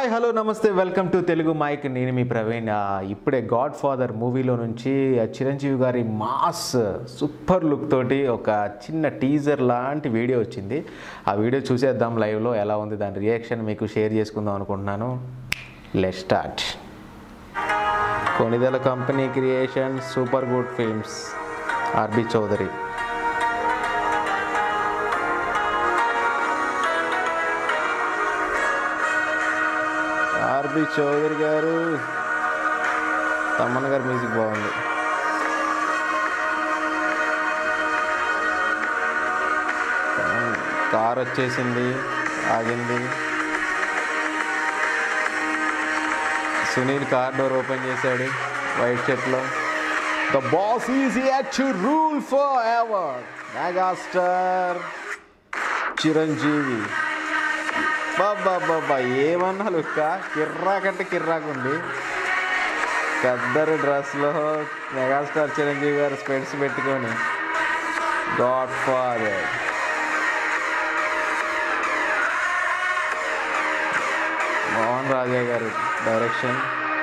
hi hello నమస్తే welcome to Telugu mic నేను మీ ప్రవీణ్ ఆ, ఇప్పుడే గాడ్ ఫాదర్ మూవీలో నుంచి ఆ చిరంజీవి గారి మాస్ సూపర్ లుక్ తోటి ఒక చిన్న టీజర్ లాంటి వీడియో వచ్చింది ఆ వీడియో చూసేద్దాం లైవ్లో ఎలా ఉంది దాని రియాక్షన్ మీకు షేర్ చేసుకుందాం అనుకుంటున్నాను let start Konidela company creation super good films RB Chowdary RB Chowdary garu Tamanna గారి మ్యూజిక్ బాగుంది కార్ వచ్చేసింది ఆగింది సునీల్ కార్ డోర్ ఓపెన్ చేశాడు వైట్ షర్ట్లో the boss is to rule forever megastar Chiranjeevi బాబా బాబా ఏమన్నా లుక్క కిర్రాకంటే కిర్రాకుంది కద్దరు డ్రెస్లో మెగాస్టార్ చిరంజీవి గారు స్పెట్స్ పెట్టుకొని గాడ్ ఫాదర్ మోహన్ రాజా గారు డైరెక్షన్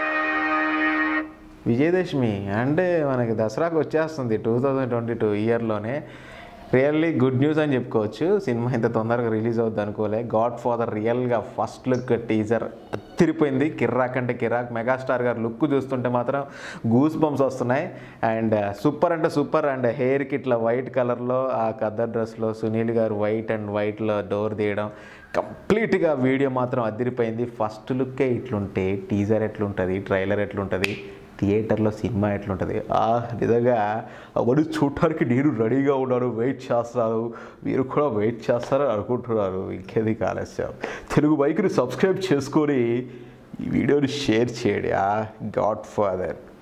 విజయదశమి అంటే మనకి దసరాకు వచ్చేస్తుంది టూ థౌజండ్ ట్వంటీ టూ ఇయర్లోనే రియల్లీ గుడ్ న్యూస్ అని చెప్పుకోవచ్చు సినిమా ఇంత తొందరగా రిలీజ్ అవుద్ది అనుకోలే గాడ్ ఫాదర్ రియల్గా ఫస్ట్ లుక్ టీజర్ తిరిపోయింది కిర్రాక్ అంటే కిర్రాక్ మెగాస్టార్ గారు లుక్ చూస్తుంటే మాత్రం గూస్ బంప్స్ వస్తున్నాయి అండ్ సూపర్ అంటే సూపర్ అండ్ హెయిర్కి ఇట్లా వైట్ కలర్లో ఆ కద్దర్ డ్రెస్లో సునీల్ గారు వైట్ అండ్ వైట్లో డోర్ తీయడం కంప్లీట్గా వీడియో మాత్రం అదిరిపోయింది ఫస్ట్ లుక్కే ఇట్లుంటే టీజర్ ఎట్లుంటుంది ట్రైలర్ ఎట్లుంటుంది థియేటర్లో సినిమా ఎట్లుంటుంది ఆ నిజంగా అవన్నీ చూడటానికి నేను రెడీగా ఉన్నాను వెయిట్ చేస్తాను మీరు కూడా వెయిట్ చేస్తారు అనుకుంటున్నారు ఇంకేది కాలస్యం తెలుగు బైక్ని సబ్స్క్రైబ్ చేసుకొని ఈ వీడియోని షేర్ చేయండి ఆ గాడ్ ఫాదర్